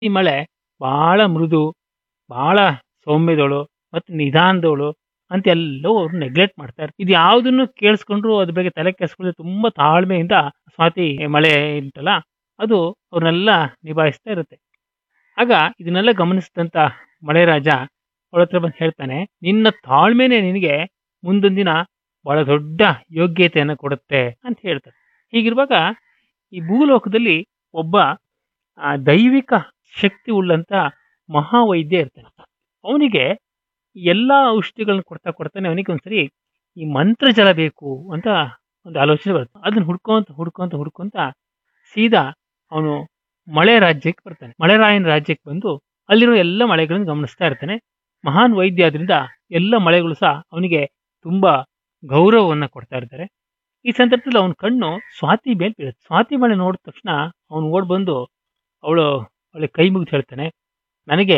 ಈ ಮಳೆ ಬಹಳ ಮೃದು ಬಹಳ ಸೌಮ್ಯದವಳು ಮತ್ತು ನಿಧಾನದವಳು ಅಂತ ಎಲ್ಲವೂ ಅವ್ರು ನೆಗ್ಲೆಕ್ಟ್ ಮಾಡ್ತಾರೆ ಇದು ಯಾವುದನ್ನು ಕೇಳಿಸ್ಕೊಂಡ್ರು ಅದ್ರ ಬಗ್ಗೆ ತಲೆ ಕೆಡಿಸ್ಕೊಳ್ಳದೆ ತುಂಬಾ ತಾಳ್ಮೆಯಿಂದ ಸ್ವಾತಿ ಮಳೆ ಉಂಟಲ್ಲ ಅದು ಅವ್ರನ್ನೆಲ್ಲ ನಿಭಾಯಿಸ್ತಾ ಇರುತ್ತೆ ಆಗ ಇದನ್ನೆಲ್ಲ ಗಮನಿಸಿದಂತ ಮಳೆ ರಾಜ ಅವಳ ಹತ್ರ ಬಂದು ಹೇಳ್ತಾನೆ ನಿನ್ನ ತಾಳ್ಮೆನೆ ನಿನಗೆ ಮುಂದೊಂದು ದಿನ ಬಹಳ ದೊಡ್ಡ ಯೋಗ್ಯತೆಯನ್ನು ಕೊಡುತ್ತೆ ಅಂತ ಹೇಳ್ತಾರೆ ಹೀಗಿರುವಾಗ ಈ ಭೂಲೋಕದಲ್ಲಿ ಒಬ್ಬ ಆ, ದೈವಿಕ ಶಕ್ತಿ ಉಳ್ಳಂತ ಮಹಾವೈದ್ಯ ಇರ್ತಾನೆ ಅವನಿಗೆ ಎಲ್ಲಾ ಔಷಧಿಗಳನ್ನ ಕೊಡ್ತಾ ಕೊಡ್ತಾನೆ ಅವನಿಗೆ ಒಂದ್ಸರಿ ಈ ಮಂತ್ರ ಜಲ ಬೇಕು ಅಂತ ಒಂದು ಆಲೋಚನೆ ಬರುತ್ತೆ ಅದನ್ನ ಹುಡ್ಕೊಂತ ಹುಡ್ಕೊಂತ ಹುಡ್ಕೊಂತ ಸೀದಾ ಅವನು ಮಳೆ ರಾಜ್ಯಕ್ಕೆ ಬರ್ತಾನೆ ಮಳೆರಾಯನ ರಾಜ್ಯಕ್ಕೆ ಬಂದು ಅಲ್ಲಿರೋ ಎಲ್ಲ ಮಳೆಗಳನ್ನು ಗಮನಿಸ್ತಾ ಇರ್ತಾನೆ ಮಹಾನ್ ವೈದ್ಯ ಆದ್ರಿಂದ ಎಲ್ಲ ಮಳೆಗಳು ಸಹ ಅವನಿಗೆ ತುಂಬಾ ಗೌರವವನ್ನ ಕೊಡ್ತಾ ಇರ್ತಾರೆ ಈ ಸಂದರ್ಭದಲ್ಲಿ ಅವನ ಕಣ್ಣು ಸ್ವಾತಿ ಮೇಲೆ ಬೀಳುತ್ತೆ ಸ್ವಾತಿ ಮಳೆ ನೋಡಿದ ತಕ್ಷಣ ಅವನು ಓಡ್ ಬಂದು ಅವಳು ಅವಳಿಗೆ ಕೈ ಮುಗಿದು ಹೇಳ್ತಾನೆ ನನಗೆ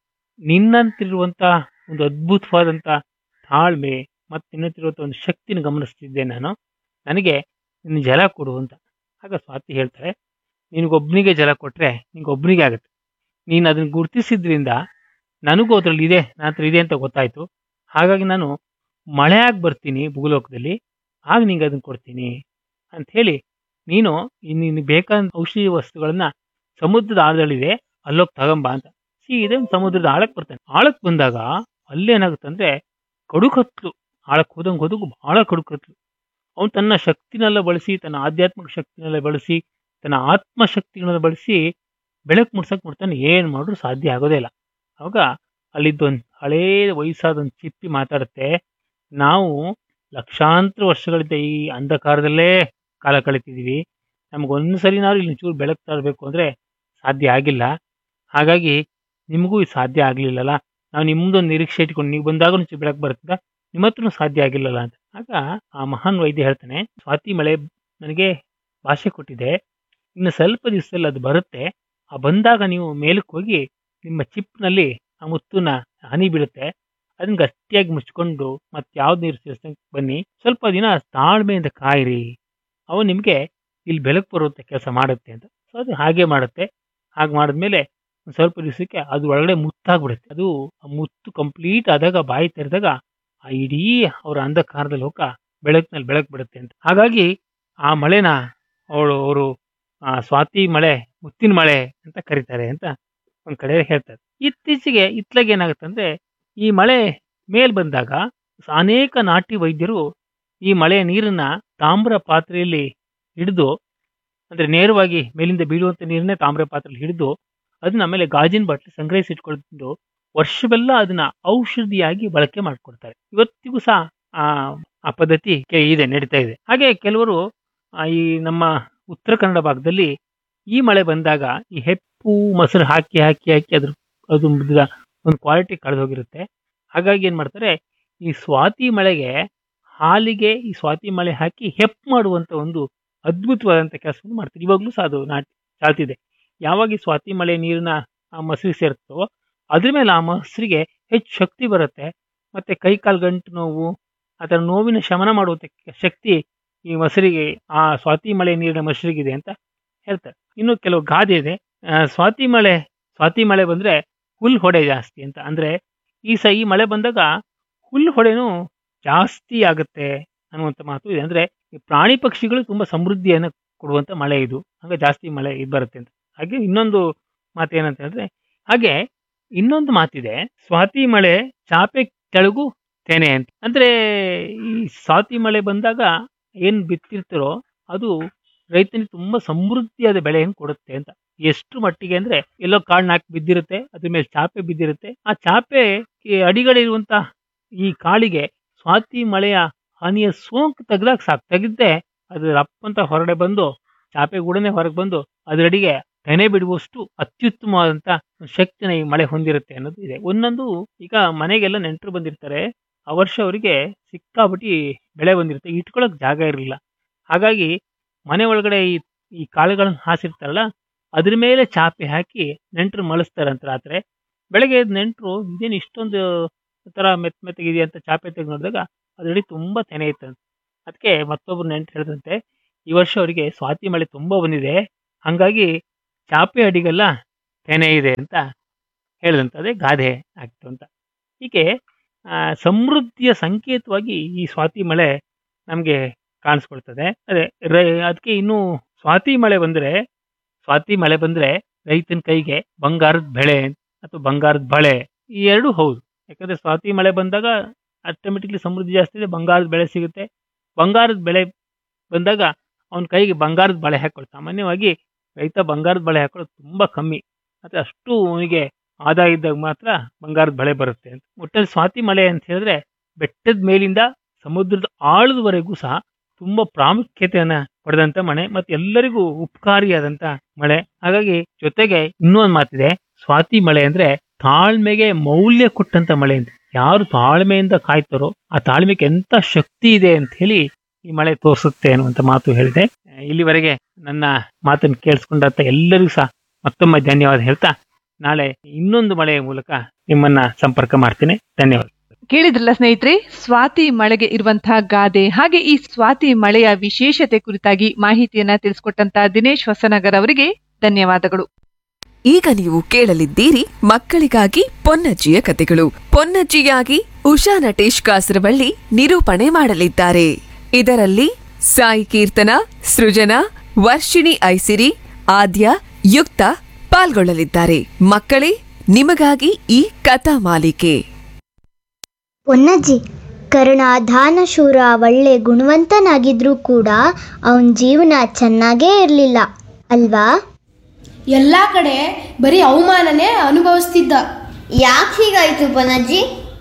ನಿನ್ನಂತಿರುವಂತ ಒಂದು ಅದ್ಭುತವಾದಂತ ತಾಳ್ಮೆ ಮತ್ತು ನಿನ್ನಂತಿರುವಂತ ಒಂದು ಶಕ್ತಿನ ಗಮನಿಸ್ತಿದ್ದೆ ನಾನು ನನಗೆ ನಿನ್ನ ಜಲ ಕೊಡು ಅಂತ ಆಗ ಸ್ವಾತಿ ಹೇಳ್ತಾರೆ ನಿನಗೊಬ್ಬನಿಗೆ ಜಲ ಕೊಟ್ರೆ ನಿನಗೊಬ್ಬನಿಗೆ ಆಗುತ್ತೆ ನೀನು ಅದನ್ನ ಗುರುತಿಸಿದ್ರಿಂದ ನನಗೂ ಅದ್ರಲ್ಲಿ ಇದೆ ನನ್ನ ಹತ್ರ ಇದೆ ಅಂತ ಗೊತ್ತಾಯ್ತು ಹಾಗಾಗಿ ನಾನು ಮಳೆಯಾಗಿ ಬರ್ತೀನಿ ಭೂಲೋಕದಲ್ಲಿ ಆಗ ನಿಂಗೆ ಅದನ್ನ ಕೊಡ್ತೀನಿ ಅಂತ ಹೇಳಿ ನೀನು ನಿನಗೆ ಬೇಕಾದ ಔಷಧಿ ವಸ್ತುಗಳನ್ನ ಸಮುದ್ರದ ಆಳದಲ್ಲಿದೆ ಅಲ್ಲೋಗಿ ತಗೊಂಬ ಅಂತ ಸೀದಾ ಸಮುದ್ರದ ಆಳಕ್ಕೆ ಬರ್ತಾನೆ ಆಳಕ್ಕೆ ಬಂದಾಗ ಅಲ್ಲೇನಾಗುತ್ತೆ ಅಂದ್ರೆ ಕಡುಕತ್ಲು ಆಳಕ್ಕೆ ಹೋದಂಗೆ ಹೋದಂಗು ಬಹಳ ಕಡುಕತ್ಲು ಅವನು ತನ್ನ ಶಕ್ತಿನೆಲ್ಲ ಬಳಸಿ ತನ್ನ ಆಧ್ಯಾತ್ಮಿಕ ಶಕ್ತಿನೆಲ್ಲ ಬಳಸಿ ತನ್ನ ಆತ್ಮಶಕ್ತಿಗಳನ್ನ ಬಳಸಿ ಬೆಳಕು ಮುಡ್ಸಕ್ ಮುಡ್ತಾನೆ ಏನ್ ಮಾಡಿದ್ರು ಸಾಧ್ಯ ಆಗೋದೇ ಇಲ್ಲ ಅವಾಗ ಅಲ್ಲಿದ್ದೊಂದು ಹಳೇ ವಯಸ್ಸಾದ ಒಂದು ಚಿಪ್ಪಿ ಮಾತಾಡುತ್ತೆ ನಾವು ಲಕ್ಷಾಂತರ ವರ್ಷಗಳಿಂದ ಈ ಅಂಧಕಾರದಲ್ಲೇ ಕಾಲ ಕಳೀತಿದೀವಿ ನಮ್ಗೊಂದು ಸರಿನಾದ್ರು ಇಲ್ಲಿ ಚೂರು ಬೆಳಕು ತರಬೇಕು ಅಂದ್ರೆ ಸಾಧ್ಯ ಆಗಿಲ್ಲ ಹಾಗಾಗಿ ನಿಮಗೂ ಇದು ಸಾಧ್ಯ ಆಗ್ಲಿಲ್ಲಲ್ಲ ನಾವು ನಿಮ್ದೊಂದು ನಿರೀಕ್ಷೆ ಇಟ್ಕೊಂಡು ನೀವು ಬಂದಾಗ ಒಂಚೂರು ಬೆಳಕು ಬರುತ್ತದ ನಿಮ್ಮ ಹತ್ರನೂ ಸಾಧ್ಯ ಆಗಿಲ್ಲಲ್ಲ ಅಂತ ಆಗ ಆ ಮಹಾನ್ ವೈದ್ಯ ಹೇಳ್ತಾನೆ ಸ್ವಾತಿ ಮಳೆ ನನಗೆ ಭಾಷೆ ಕೊಟ್ಟಿದೆ ಇನ್ನು ಸ್ವಲ್ಪ ದಿವಸದಲ್ಲಿ ಅದು ಬರುತ್ತೆ ಆ ಬಂದಾಗ ನೀವು ಮೇಲಕ್ಕೆ ಹೋಗಿ ನಿಮ್ಮ ಚಿಪ್ನಲ್ಲಿ ಆ ಮುತ್ತುನ ಹನಿ ಬೀಳುತ್ತೆ ಅದನ್ನ ಗಟ್ಟಿಯಾಗಿ ಮುಚ್ಕೊಂಡು ಮತ್ತೆ ಯಾವ್ದು ನೀರು ಸೇರಿಸಂಗ್ ಬನ್ನಿ ಸ್ವಲ್ಪ ದಿನ ತಾಳ್ಮೆಯಿಂದ ಕಾಯಿರಿ ಅವು ನಿಮಗೆ ಇಲ್ಲಿ ಬೆಳಕು ಬರುತ್ತೆ ಕೆಲಸ ಮಾಡುತ್ತೆ ಅಂತ ಸೊ ಅದು ಹಾಗೆ ಮಾಡುತ್ತೆ ಹಾಗೆ ಮಾಡಿದ್ಮೇಲೆ ಒಂದು ಸ್ವಲ್ಪ ದಿವಸಕ್ಕೆ ಅದು ಒಳಗಡೆ ಮುತ್ತಾಗ್ಬಿಡುತ್ತೆ ಅದು ಆ ಮುತ್ತು ಕಂಪ್ಲೀಟ್ ಆದಾಗ ಬಾಯಿ ತೆರೆದಾಗ ಆ ಇಡೀ ಅವರ ಅಂಧಕಾರದಲ್ಲಿ ಹೋಗ ಬೆಳಕಿನಲ್ಲಿ ಬೆಳಕು ಬಿಡುತ್ತೆ ಅಂತ ಹಾಗಾಗಿ ಆ ಮಳೆನ ಅವಳು ಅವರು ಆ ಸ್ವಾತಿ ಮಳೆ ಮುತ್ತಿನ ಮಳೆ ಅಂತ ಕರೀತಾರೆ ಅಂತ ಒಂದ್ ಕಡೆ ಹೇಳ್ತಾರೆ ಇತ್ತೀಚೆಗೆ ಇತ್ಲಾಗ ಏನಾಗುತ್ತೆ ಅಂದ್ರೆ ಈ ಮಳೆ ಮೇಲ್ ಬಂದಾಗ ಅನೇಕ ನಾಟಿ ವೈದ್ಯರು ಈ ಮಳೆಯ ನೀರನ್ನ ತಾಮ್ರ ಪಾತ್ರೆಯಲ್ಲಿ ಹಿಡಿದು ಅಂದ್ರೆ ನೇರವಾಗಿ ಮೇಲಿಂದ ಬೀಳುವಂತ ನೀರನ್ನೇ ತಾಮ್ರ ಪಾತ್ರೆಯಲ್ಲಿ ಹಿಡಿದು ಅದನ್ನ ಆಮೇಲೆ ಗಾಜಿನ ಬಾಟ್ಲಿ ಸಂಗ್ರಹಿಸಿಟ್ಕೊಂಡು ವರ್ಷವೆಲ್ಲ ಅದನ್ನ ಔಷಧಿಯಾಗಿ ಬಳಕೆ ಮಾಡ್ಕೊಡ್ತಾರೆ ಇವತ್ತಿಗೂ ಸಹ ಆ ಆ ಪದ್ಧತಿ ಕೆ- ಇದೆ ನಡೀತಾ ಇದೆ ಹಾಗೆ ಕೆಲವರು ಆ, ಈ ನಮ್ಮ ಉತ್ತರ ಕನ್ನಡ ಭಾಗದಲ್ಲಿ ಈ ಮಳೆ ಬಂದಾಗ ಈ ಹೆಪ್ಪು ಮೊಸರು ಹಾಕಿ ಹಾಕಿ ಹಾಕಿ ಅದ್ರ ಅದು ಮುಗ್ದ ಒಂದು ಕ್ವಾಲಿಟಿ ಕಳೆದೋಗಿರುತ್ತೆ ಹಾಗಾಗಿ ಏನ್ ಮಾಡ್ತಾರೆ ಈ ಸ್ವಾತಿ ಮಳೆಗೆ ಹಾಲಿಗೆ ಈ ಸ್ವಾತಿ ಮಳೆ ಹಾಕಿ ಹೆಪ್ಪು ಮಾಡುವಂತ ಒಂದು ಅದ್ಭುತವಾದಂತ ಕೆಲಸವನ್ನು ಮಾಡ್ತಾರೆ ಇವಾಗ್ಲೂ ಸಹ ಅದು ನಾಟಿ ಚಾಲ್ತಿದೆ ಯಾವಾಗ ಈ ಸ್ವಾತಿ ಮಳೆ ನೀರನ್ನ ಆ ಮೊಸರಿಗೆ ಸೇರ್ತೋ ಅದ್ರ ಮೇಲೆ ಆ ಮೊಸರಿಗೆ ಹೆಚ್ಚು ಶಕ್ತಿ ಬರುತ್ತೆ ಮತ್ತೆ ಕೈ ಕಾಲು ಗಂಟು ನೋವು ಅದರ ನೋವಿನ ಶಮನ ಮಾಡುವಂತ ಶಕ್ತಿ ಈ ಮೊಸರಿಗೆ ಆ ಸ್ವಾತಿ ಮಳೆ ನೀರಿನ ಮೊಸರಿಗಿದೆ ಅಂತ ಹೇಳ್ತಾರೆ ಇನ್ನು ಕೆಲವು ಗಾದೆ ಇದೆ ಆ, ಸ್ವಾತಿ ಮಳೆ ಸ್ವಾತಿ ಮಳೆ ಬಂದ್ರೆ ಹುಲ್ ಹೊಡೆ ಜಾಸ್ತಿ ಅಂತ ಅಂದ್ರೆ ಈ ಸ ಈ ಮಳೆ ಬಂದಾಗ ಹುಲ್ ಹೊಡೆನೂ ಜಾಸ್ತಿ ಆಗುತ್ತೆ ಅನ್ನುವಂಥ ಮಾತು ಇದೆ ಅಂದ್ರೆ ಈ ಪ್ರಾಣಿ ಪಕ್ಷಿಗಳು ತುಂಬಾ ಸಮೃದ್ಧಿಯನ್ನು ಕೊಡುವಂತ ಮಳೆ ಇದು ಹಂಗ ಜಾಸ್ತಿ ಮಳೆ ಇದು ಬರುತ್ತೆ ಅಂತ ಹಾಗೆ ಇನ್ನೊಂದು ಮಾತು ಏನಂತ ಹೇಳಿದ್ರೆ ಹಾಗೆ ಇನ್ನೊಂದು ಮಾತಿದೆ ಸ್ವಾತಿ ಮಳೆ ಚಾಪೆ ತೆಳಗು ತೆನೆ ಅಂತ ಅಂದ್ರೆ ಈ ಸ್ವಾತಿ ಮಳೆ ಬಂದಾಗ ಏನ್ ಬಿತ್ತಿರ್ತಾರೋ ಅದು ರೈತನಿಗೆ ತುಂಬಾ ಸಮೃದ್ಧಿಯಾದ ಬೆಳೆಯನ್ನು ಕೊಡುತ್ತೆ ಅಂತ ಎಷ್ಟು ಮಟ್ಟಿಗೆ ಅಂದ್ರೆ ಎಲ್ಲೋ ಕಾಳನ್ನ ಹಾಕಿ ಬಿದ್ದಿರುತ್ತೆ ಅದ್ರ ಮೇಲೆ ಚಾಪೆ ಬಿದ್ದಿರುತ್ತೆ ಆ ಚಾಪೆ ಈ ಅಡಿಗಳಿರುವಂತ ಈ ಕಾಳಿಗೆ ಸ್ವಾತಿ ಮಳೆಯ ಹನಿಯ ಸೋಂಕು ತೆಗ್ದಾಗ ಸಾಕು ತೆಗೆದ್ದೆ ಅದು ರಪ್ಪಂತ ಹೊರಗಡೆ ಬಂದು ಚಾಪೆ ಗೂಡನೆ ಹೊರಗೆ ಬಂದು ಅದರಡಿಗೆ ತೆನೆ ಬಿಡುವಷ್ಟು ಅತ್ಯುತ್ತಮವಾದಂತ ಶಕ್ತಿನ ಈ ಮಳೆ ಹೊಂದಿರುತ್ತೆ ಅನ್ನೋದು ಇದೆ ಒಂದೊಂದು ಈಗ ಮನೆಗೆಲ್ಲ ನೆಂಟರು ಬಂದಿರ್ತಾರೆ ಆ ವರ್ಷ ಅವರಿಗೆ ಸಿಕ್ಕಾಬಿಟ್ಟಿ ಬೆಳೆ ಬಂದಿರುತ್ತೆ ಇಟ್ಕೊಳಕ್ ಜಾಗ ಇರಲಿಲ್ಲ ಹಾಗಾಗಿ ಮನೆ ಒಳಗಡೆ ಈ ಈ ಕಾಳುಗಳನ್ನ ಹಾಸಿರ್ತಾರಲ್ಲ ಅದ್ರ ಮೇಲೆ ಚಾಪೆ ಹಾಕಿ ನೆಂಟರು ಮಲಸ್ತಾರಂತ ರಾತ್ರಿ ಬೆಳಗ್ಗೆ ಎದ್ದು ನೆಂಟರು ಇದೇನು ಇಷ್ಟೊಂದು ತರ ಮೆತ್ತ ಮೆತ್ತಗಿದೆ ಅಂತ ಚಾಪೆ ತೆಗೆದು ನೋಡಿದಾಗ ಅದರಡಿ ತುಂಬಾ ತೆನೆ ಇತ್ತಂತೆ ಅದಕ್ಕೆ ಮತ್ತೊಬ್ರು ನೆಂಟರು ಹೇಳಿದಂತೆ ಈ ವರ್ಷ ಅವರಿಗೆ ಸ್ವಾತಿ ಮಳೆ ತುಂಬಾ ಬಂದಿದೆ ಹಂಗಾಗಿ ಚಾಪೆ ಅಡಿಗೆಲ್ಲ ತೆನೆ ಇದೆ ಅಂತ ಹೇಳಿದಂಥದ್ದೇ ಗಾದೆ ಆಗ್ತು ಅಂತ ಹೀಗೆ ಆ, ಸಮೃದ್ಧಿಯ ಸಂಕೇತವಾಗಿ ಈ ಸ್ವಾತಿ ಮಳೆ ನಮಗೆ ಕಾಣಿಸ್ಕೊಳ್ತದೆ ಅದೇ ರೈ ಅದಕ್ಕೆ ಇನ್ನು ಸ್ವಾತಿ ಮಳೆ ಬಂದರೆ ಸ್ವಾತಿ ಮಳೆ ಬಂದರೆ ರೈತನ ಕೈಗೆ ಬಂಗಾರದ ಬೆಳೆ ಅಥವಾ ಬಂಗಾರದ ಬಳೆ ಈ ಎರಡೂ ಹೌದು ಯಾಕಂದರೆ ಸ್ವಾತಿ ಮಳೆ ಬಂದಾಗ ಆಟೋಮೆಟಿಕ್ಲಿ ಸಮೃದ್ಧಿ ಜಾಸ್ತಿ ಇದೆ ಬಂಗಾರದ ಬೆಳೆ ಸಿಗುತ್ತೆ ಬಂಗಾರದ ಬೆಳೆ ಬಂದಾಗ ಅವನ ಕೈಗೆ ಬಂಗಾರದ ಬಳೆ ಹಾಕೊಳ್ಳಿ ಸಾಮಾನ್ಯವಾಗಿ ರೈತ ಬಂಗಾರದ ಬಳೆ ಹಾಕೊಳ್ಳೋದು ತುಂಬ ಕಮ್ಮಿ ಮತ್ತು ಅಷ್ಟು ಅವನಿಗೆ ಆದಾಯ ಇದ್ದಾಗ ಮಾತ್ರ ಬಂಗಾರದ ಬಳೆ ಬರುತ್ತೆ ಅಂತ ಒಟ್ಟಲ್ಲಿ ಸ್ವಾತಿ ಮಳೆ ಅಂತ ಹೇಳಿದ್ರೆ ಬೆಟ್ಟದ ಮೇಲಿಂದ ಸಮುದ್ರದ ಆಳದವರೆಗೂ ಸಹ ತುಂಬ ಪ್ರಾಮುಖ್ಯತೆಯನ್ನ ಪಡೆದಂತ ಮಳೆ ಮತ್ತು ಎಲ್ಲರಿಗೂ ಉಪಕಾರಿಯಾದಂತ ಮಳೆ ಹಾಗಾಗಿ ಜೊತೆಗೆ ಇನ್ನೂ ಒಂದು ಮಾತಿದೆ ಸ್ವಾತಿ ಮಳೆ ಅಂದ್ರೆ ತಾಳ್ಮೆಗೆ ಮೌಲ್ಯ ಕೊಟ್ಟಂತ ಮಳೆ ಅಂತ ಯಾರು ತಾಳ್ಮೆಯಿಂದ ಕಾಯ್ತಾರೋ ಆ ತಾಳ್ಮೆಗೆ ಎಂತ ಶಕ್ತಿ ಇದೆ ಅಂತ ಹೇಳಿ ಈ ಮಳೆ ತೋರಿಸುತ್ತೆ ಅನ್ನುವಂತ ಮಾತು ಹೇಳಿದೆ ಇಲ್ಲಿವರೆಗೆ ನನ್ನ ಮಾತನ್ನು ಕೇಳಿಸ್ಕೊಂಡಂತ ಎಲ್ಲರಿಗೂ ಸಹ ಮತ್ತೊಮ್ಮೆ ಧನ್ಯವಾದ ಹೇಳ್ತಾ ನಾಳೆ ಇನ್ನೊಂದು ಮಳೆಯ ಮೂಲಕ ನಿಮ್ಮನ್ನ ಸಂಪರ್ಕ ಮಾಡ್ತೀನಿ ಧನ್ಯವಾದ ಕೇಳಿದ್ರಲ್ಲ ಸ್ನೇಹಿತರೆ ಸ್ವಾತಿ ಮಳೆಗೆ ಇರುವಂತಹ ಗಾದೆ ಹಾಗೆ ಈ ಸ್ವಾತಿ ಮಳೆಯ ವಿಶೇಷತೆ ಕುರಿತಾಗಿ ಮಾಹಿತಿಯನ್ನ ತಿಳಿಸ್ಕೊಟ್ಟಂತ ದಿನೇಶ್ ಹೊಸನಗರ್ ಅವರಿಗೆ ಧನ್ಯವಾದಗಳು ಈಗ ನೀವು ಕೇಳಲಿದ್ದೀರಿ ಮಕ್ಕಳಿಗಾಗಿ ಪೊನ್ನಜ್ಜಿಯ ಕತೆಗಳು ಪೊನ್ನಜ್ಜಿಯಾಗಿ ಉಷಾ ನಟೇಶ್ ಕಾಸರವಳ್ಳಿ ನಿರೂಪಣೆ ಮಾಡಲಿದ್ದಾರೆ ಇದರಲ್ಲಿ ಸಾಯಿ ಕೀರ್ತನ ಸೃಜನಾ ವರ್ಷಿಣಿ ಐಸಿರಿ ಆದ್ಯ ಯುಕ್ತ ಪಾಲ್ಗೊಳ್ಳಲಿದ್ದಾರೆ ಮಕ್ಕಳೇ ನಿಮಗಾಗಿ ಈ ಕಥಾ ಮಾಲಿಕೆ ಪೊನ್ನಜ್ಜಿ ಕರ್ಣ ದಾನಶೂರ ಒಳ್ಳೆ ಗುಣವಂತನಾಗಿದ್ರೂ ಕೂಡ ಅವನ ಜೀವನ ಚೆನ್ನಾಗೇ ಇರಲಿಲ್ಲ ಅಲ್ವಾ ಎಲ್ಲ ಕಡೆ ಬರೀ ಅವಮಾನನೇ ಅನುಭವಿಸ್ತಿದ್ದ ಯಾಕೆ ಹೀಗಾಯ್ತು ಪೊನ್ನಜ್ಜಿ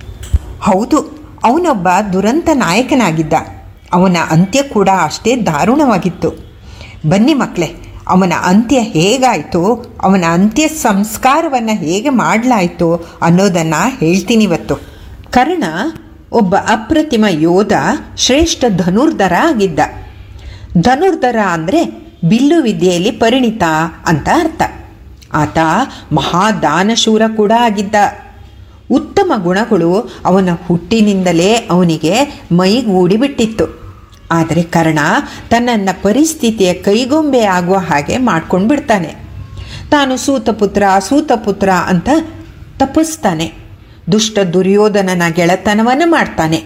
ಹೌದು ಅವನೊಬ್ಬ ದುರಂತ ನಾಯಕನಾಗಿದ್ದ ಅವನ ಅಂತ್ಯ ಕೂಡ ಅಷ್ಟೇ ದಾರುಣವಾಗಿತ್ತು ಬನ್ನಿ ಮಕ್ಕಳೇ ಅವನ ಅಂತ್ಯ ಹೇಗಾಯಿತು ಅವನ ಅಂತ್ಯ ಸಂಸ್ಕಾರವನ್ನು ಹೇಗೆ ಮಾಡಲಾಯಿತು ಅನ್ನೋದನ್ನು ಹೇಳ್ತೀನಿ ಇವತ್ತು ಕರ್ಣ ಒಬ್ಬ ಅಪ್ರತಿಮ ಯೋಧ ಶ್ರೇಷ್ಠ ಧನುರ್ಧರ ಆಗಿದ್ದ ಧನುರ್ಧರ ಅಂದರೆ ಬಿಲ್ಲು ವಿದ್ಯೆಯಲ್ಲಿ ಪರಿಣಿತ ಅಂತ ಅರ್ಥ ಆತ ಮಹಾದಾನಶೂರ ಕೂಡ ಆಗಿದ್ದ ಉತ್ತಮ ಗುಣಗಳು ಅವನ ಹುಟ್ಟಿನಿಂದಲೇ ಅವನಿಗೆ ಮೈಗೂಡಿಬಿಟ್ಟಿತ್ತು ಆದರೆ ಕರ್ಣ ತನ್ನನ್ನು ಪರಿಸ್ಥಿತಿಯ ಕೈಗೊಂಬೆ ಆಗುವ ಹಾಗೆ ಮಾಡ್ಕೊಂಡು ಬಿಡ್ತಾನೆ ತಾನು ಸೂತಪುತ್ರ ಸೂತಪುತ್ರ ಅಂತ ತಪ್ಪಿಸ್ತಾನೆ ದುಷ್ಟ ದುರ್ಯೋಧನನ ಗೆಳೆತನವನ್ನು ಮಾಡ್ತಾನೆ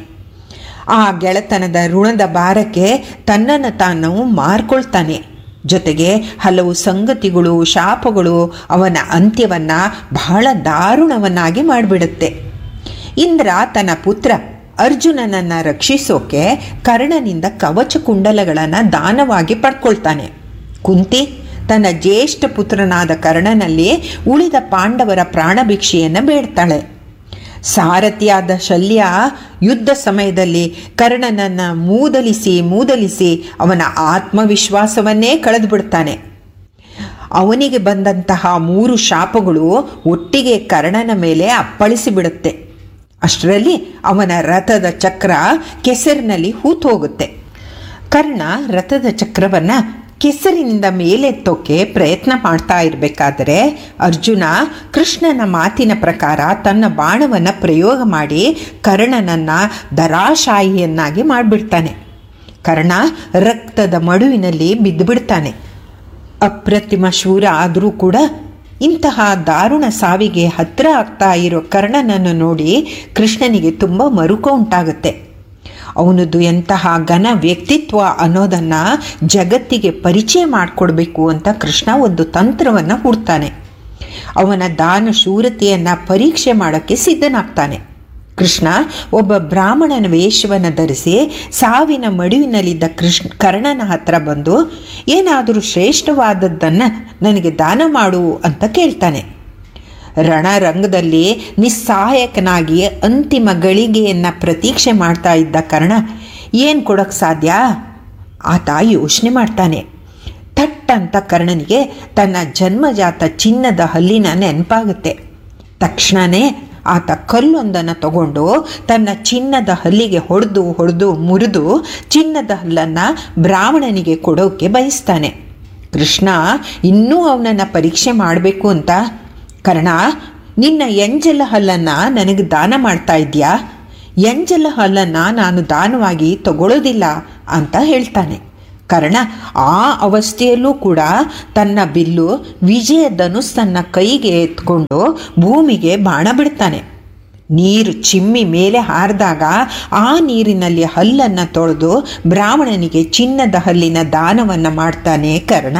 ಆ ಗೆಳೆತನದ ಋಣದ ಭಾರಕ್ಕೆ ತನ್ನನ್ನು ತಾನು ಮಾರ್ಕೊಳ್ತಾನೆ ಜೊತೆಗೆ ಹಲವು ಸಂಗತಿಗಳು ಶಾಪಗಳು ಅವನ ಅಂತ್ಯವನ್ನು ಬಹಳ ದಾರುಣವನ್ನಾಗಿ ಮಾಡಿಬಿಡುತ್ತೆ ಇಂದ್ರ ತನ್ನ ಪುತ್ರ ಅರ್ಜುನನನ್ನು ರಕ್ಷಿಸೋಕೆ ಕರ್ಣನಿಂದ ಕವಚ ಕುಂಡಲಗಳನ್ನು ದಾನವಾಗಿ ಪಡ್ಕೊಳ್ತಾನೆ ಕುಂತಿ ತನ್ನ ಜ್ಯೇಷ್ಠ ಪುತ್ರನಾದ ಕರ್ಣನಲ್ಲಿ ಉಳಿದ ಪಾಂಡವರ ಪ್ರಾಣಭಿಕ್ಷೆಯನ್ನು ಬೇಡ್ತಾಳೆ ಸಾರಥಿಯಾದ ಶಲ್ಯ ಯುದ್ಧ ಸಮಯದಲ್ಲಿ ಕರ್ಣನನ್ನು ಮೂದಲಿಸಿ ಮೂದಲಿಸಿ ಅವನ ಆತ್ಮವಿಶ್ವಾಸವನ್ನೇ ಕಳೆದುಬಿಡ್ತಾನೆ ಅವನಿಗೆ ಬಂದಂತಹ ಮೂರು ಶಾಪಗಳು ಒಟ್ಟಿಗೆ ಕರ್ಣನ ಮೇಲೆ ಅಪ್ಪಳಿಸಿ ಬಿಡುತ್ತೆ ಅಷ್ಟರಲ್ಲಿ ಅವನ ರಥದ ಚಕ್ರ ಕೆಸರಿನಲ್ಲಿ ಹೂತೋಗುತ್ತೆ ಕರ್ಣ ರಥದ ಚಕ್ರವನ್ನು ಕೆಸರಿನಿಂದ ಮೇಲೆತ್ತೋಕೆ ಪ್ರಯತ್ನ ಮಾಡ್ತಾ ಇರಬೇಕಾದರೆ ಅರ್ಜುನ ಕೃಷ್ಣನ ಮಾತಿನ ಪ್ರಕಾರ ತನ್ನ ಬಾಣವನ್ನು ಪ್ರಯೋಗ ಮಾಡಿ ಕರ್ಣನನ್ನು ದರಾಶಾಹಿಯನ್ನಾಗಿ ಮಾಡಿಬಿಡ್ತಾನೆ ಕರ್ಣ ರಕ್ತದ ಮಡುವಿನಲ್ಲಿ ಬಿದ್ದುಬಿಡ್ತಾನೆ ಅಪ್ರತಿಮ ಶೂರ ಆದರೂ ಕೂಡ ಇಂತಹ ದಾರುಣ ಸಾವಿಗೆ ಹತ್ತಿರ ಆಗ್ತಾ ಇರೋ ಕರ್ಣನನ್ನು ನೋಡಿ ಕೃಷ್ಣನಿಗೆ ತುಂಬ ಮರುಕ ಉಂಟಾಗುತ್ತೆ ಅವನದು ಎಂತಹ ಘನ ವ್ಯಕ್ತಿತ್ವ ಅನ್ನೋದನ್ನು ಜಗತ್ತಿಗೆ ಪರಿಚಯ ಮಾಡಿಕೊಡ್ಬೇಕು ಅಂತ ಕೃಷ್ಣ ಒಂದು ತಂತ್ರವನ್ನು ಹೂಡ್ತಾನೆ ಅವನ ದಾನ ಶೂರತೆಯನ್ನು ಪರೀಕ್ಷೆ ಮಾಡೋಕ್ಕೆ ಸಿದ್ಧನಾಗ್ತಾನೆ ಕೃಷ್ಣ ಒಬ್ಬ ಬ್ರಾಹ್ಮಣನ ವೇಷವನ್ನು ಧರಿಸಿ ಸಾವಿನ ಮಡುವಿನಲ್ಲಿದ್ದ ಕೃಷ್ಣ ಕರ್ಣನ ಹತ್ರ ಬಂದು ಏನಾದರೂ ಶ್ರೇಷ್ಠವಾದದ್ದನ್ನು ನನಗೆ ದಾನ ಮಾಡು ಅಂತ ಕೇಳ್ತಾನೆ ರಣರಂಗದಲ್ಲಿ ನಿಸ್ಸಹಾಯಕನಾಗಿ ಅಂತಿಮ ಗಳಿಗೆಯನ್ನು ಪ್ರತೀಕ್ಷೆ ಮಾಡ್ತಾ ಇದ್ದ ಕರ್ಣ ಏನು ಕೊಡೋಕ್ಕೆ ಸಾಧ್ಯ ಆತ ಯೋಚನೆ ಮಾಡ್ತಾನೆ ಥಟ್ ಅಂತ ಕರ್ಣನಿಗೆ ತನ್ನ ಜನ್ಮಜಾತ ಚಿನ್ನದ ಹಲ್ಲಿನ ನೆನಪಾಗುತ್ತೆ ತಕ್ಷಣವೇ ಆತ ಕಲ್ಲೊಂದನ್ನು ತಗೊಂಡು ತನ್ನ ಚಿನ್ನದ ಹಲ್ಲಿಗೆ ಹೊಡೆದು ಹೊಡೆದು ಮುರಿದು ಚಿನ್ನದ ಹಲ್ಲನ್ನು ಬ್ರಾಹ್ಮಣನಿಗೆ ಕೊಡೋಕೆ ಬಯಸ್ತಾನೆ ಕೃಷ್ಣ ಇನ್ನೂ ಅವನನ್ನು ಪರೀಕ್ಷೆ ಮಾಡಬೇಕು ಅಂತ ಕರ್ಣ ನಿನ್ನ ಎಂಜಲ ಹಲ್ಲನ್ನು ನನಗೆ ದಾನ ಮಾಡ್ತಾ ಇದೆಯಾ ಎಂಜಲ ಹಲ್ಲನ್ನು ನಾನು ದಾನವಾಗಿ ತಗೊಳ್ಳೋದಿಲ್ಲ ಅಂತ ಹೇಳ್ತಾನೆ ಕರ್ಣ ಆ ಅವಸ್ಥೆಯಲ್ಲೂ ಕೂಡ ತನ್ನ ಬಿಲ್ಲು ವಿಜಯ ಧನುಸ್ ತನ್ನ ಕೈಗೆ ಎತ್ಕೊಂಡು ಭೂಮಿಗೆ ಬಾಣ ಬಿಡ್ತಾನೆ ನೀರು ಚಿಮ್ಮಿ ಮೇಲೆ ಹಾರಿದಾಗ ಆ ನೀರಿನಲ್ಲಿ ಹಲ್ಲನ್ನು ತೊಳೆದು ಬ್ರಾಹ್ಮಣನಿಗೆ ಚಿನ್ನದ ಹಲ್ಲಿನ ದಾನವನ್ನು ಮಾಡ್ತಾನೆ ಕರ್ಣ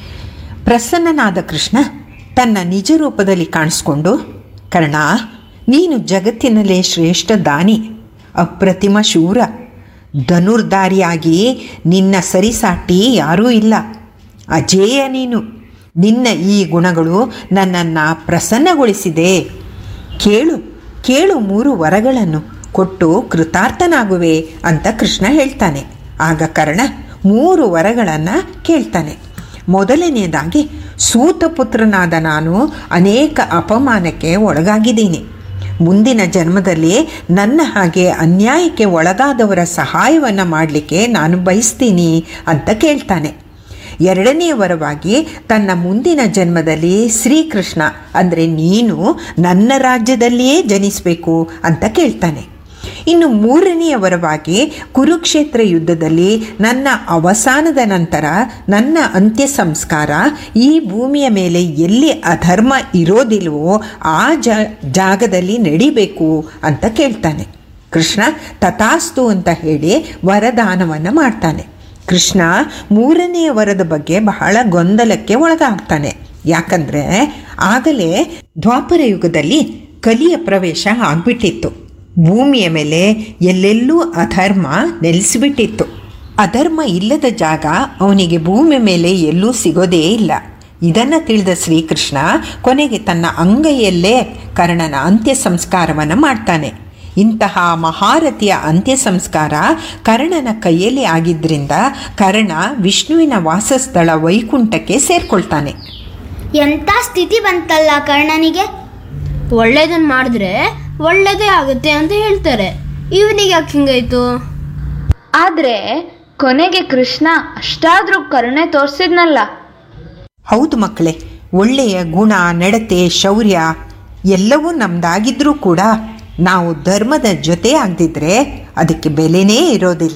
ಪ್ರಸನ್ನನಾದ ಕೃಷ್ಣ ತನ್ನ ನಿಜ ರೂಪದಲ್ಲಿ ಕಾಣಿಸ್ಕೊಂಡು ಕರ್ಣ ನೀನು ಜಗತ್ತಿನಲ್ಲೇ ಶ್ರೇಷ್ಠ ದಾನಿ ಅಪ್ರತಿಮ ಶೂರ ಧನುರ್ಧಾರಿಯಾಗಿ ನಿನ್ನ ಸರಿಸಾಟಿ ಯಾರೂ ಇಲ್ಲ ಅಜೇಯ ನೀನು ನಿನ್ನ ಈ ಗುಣಗಳು ನನ್ನನ್ನು ಪ್ರಸನ್ನಗೊಳಿಸಿದೆ ಕೇಳು ಕೇಳು ಮೂರು ವರಗಳನ್ನು ಕೊಟ್ಟು ಕೃತಾರ್ಥನಾಗುವೆ ಅಂತ ಕೃಷ್ಣ ಹೇಳ್ತಾನೆ ಆಗ ಕರ್ಣ ಮೂರು ವರಗಳನ್ನು ಕೇಳ್ತಾನೆ ಮೊದಲನೆಯದಾಗಿ ಸೂತಪುತ್ರನಾದ ನಾನು ಅನೇಕ ಅಪಮಾನಕ್ಕೆ ಒಳಗಾಗಿದ್ದೀನಿ ಮುಂದಿನ ಜನ್ಮದಲ್ಲಿ ನನ್ನ ಹಾಗೆ ಅನ್ಯಾಯಕ್ಕೆ ಒಳಗಾದವರ ಸಹಾಯವನ್ನು ಮಾಡಲಿಕ್ಕೆ ನಾನು ಬಯಸ್ತೀನಿ ಅಂತ ಕೇಳ್ತಾನೆ ಎರಡನೆಯ ವರವಾಗಿ ತನ್ನ ಮುಂದಿನ ಜನ್ಮದಲ್ಲಿ ಶ್ರೀಕೃಷ್ಣ ಅಂದರೆ ನೀನು ನನ್ನ ರಾಜ್ಯದಲ್ಲಿಯೇ ಜನಿಸಬೇಕು ಅಂತ ಕೇಳ್ತಾನೆ ಇನ್ನು ಮೂರನೆಯ ವರವಾಗಿ ಕುರುಕ್ಷೇತ್ರ ಯುದ್ಧದಲ್ಲಿ ನನ್ನ ಅವಸಾನದ ನಂತರ ನನ್ನ ಅಂತ್ಯ ಸಂಸ್ಕಾರ ಈ ಭೂಮಿಯ ಮೇಲೆ ಎಲ್ಲಿ ಅಧರ್ಮ ಇರೋದಿಲ್ವೋ ಆ ಜ ಜಾಗದಲ್ಲಿ ನಡಿಬೇಕು ಅಂತ ಕೇಳ್ತಾನೆ ಕೃಷ್ಣ ತಥಾಸ್ತು ಅಂತ ಹೇಳಿ ವರದಾನವನ್ನು ಮಾಡ್ತಾನೆ ಕೃಷ್ಣ ಮೂರನೆಯ ವರದ ಬಗ್ಗೆ ಬಹಳ ಗೊಂದಲಕ್ಕೆ ಒಳಗಾಗ್ತಾನೆ ಯಾಕಂದರೆ ಆಗಲೇ ದ್ವಾಪರ ಯುಗದಲ್ಲಿ ಕಲಿಯ ಪ್ರವೇಶ ಆಗ್ಬಿಟ್ಟಿತ್ತು ಭೂಮಿಯ ಮೇಲೆ ಎಲ್ಲೆಲ್ಲೂ ಅಧರ್ಮ ನೆಲೆಸಿಬಿಟ್ಟಿತ್ತು ಅಧರ್ಮ ಇಲ್ಲದ ಜಾಗ ಅವನಿಗೆ ಭೂಮಿ ಮೇಲೆ ಎಲ್ಲೂ ಸಿಗೋದೇ ಇಲ್ಲ ಇದನ್ನು ತಿಳಿದ ಶ್ರೀಕೃಷ್ಣ ಕೊನೆಗೆ ತನ್ನ ಅಂಗೈಯಲ್ಲೇ ಕರ್ಣನ ಅಂತ್ಯ ಸಂಸ್ಕಾರವನ್ನು ಮಾಡ್ತಾನೆ ಇಂತಹ ಮಹಾರಥಿಯ ಅಂತ್ಯ ಸಂಸ್ಕಾರ ಕರ್ಣನ ಕೈಯಲ್ಲಿ ಆಗಿದ್ದರಿಂದ ಕರ್ಣ ವಿಷ್ಣುವಿನ ವಾಸಸ್ಥಳ ವೈಕುಂಠಕ್ಕೆ ಸೇರ್ಕೊಳ್ತಾನೆ ಎಂಥ ಸ್ಥಿತಿ ಬಂತಲ್ಲ ಕರ್ಣನಿಗೆ ಒಳ್ಳೇದನ್ನ ಮಾಡಿದ್ರೆ ಒಳ್ಳೇದೇ ಆಗುತ್ತೆ ಅಂತ ಹೇಳ್ತಾರೆ ಇವನಿಗೆ ಯಾಕೆ ಹಿಂಗಾಯ್ತು ಆದ್ರೆ ಕೊನೆಗೆ ಕೃಷ್ಣ ಅಷ್ಟಾದ್ರೂ ಕರುಣೆ ತೋರಿಸಿದ್ನಲ್ಲ ಹೌದು ಮಕ್ಕಳೇ ಒಳ್ಳೆಯ ಗುಣ ನಡತೆ ಶೌರ್ಯ ಎಲ್ಲವೂ ನಮ್ದಾಗಿದ್ರೂ ಕೂಡ ನಾವು ಧರ್ಮದ ಜೊತೆ ಆಗದಿದ್ರೆ ಅದಕ್ಕೆ ಬೆಲೆನೇ ಇರೋದಿಲ್ಲ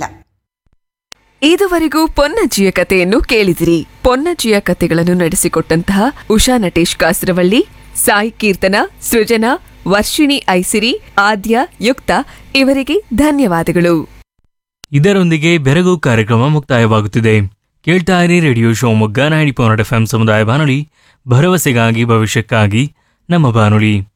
ಇದುವರೆಗೂ ಪೊನ್ನಜ್ಜಿಯ ಕಥೆಯನ್ನು ಕೇಳಿದಿರಿ ಪೊನ್ನಜ್ಜಿಯ ಕಥೆಗಳನ್ನು ನಡೆಸಿಕೊಟ್ಟಂತಹ ಉಷಾ ನಟೇಶ್ ಕಾಸರವಳ್ಳಿ ಸಾಯಿ ಕೀರ್ತನ ಸೃಜನಾ ವರ್ಷಿಣಿ ಐಸಿರಿ ಆದ್ಯ ಯುಕ್ತ ಇವರಿಗೆ ಧನ್ಯವಾದಗಳು ಇದರೊಂದಿಗೆ ಬೆರಗು ಕಾರ್ಯಕ್ರಮ ಮುಕ್ತಾಯವಾಗುತ್ತಿದೆ ಕೇಳ್ತಾ ಇರಿ radio Shivamogga ninety point F M ಸಮುದಾಯ ಬಾನುಲಿ ಭರವಸೆಗಾಗಿ ಭವಿಷ್ಯಕ್ಕಾಗಿ ನಮ್ಮ ಬಾನುಲಿ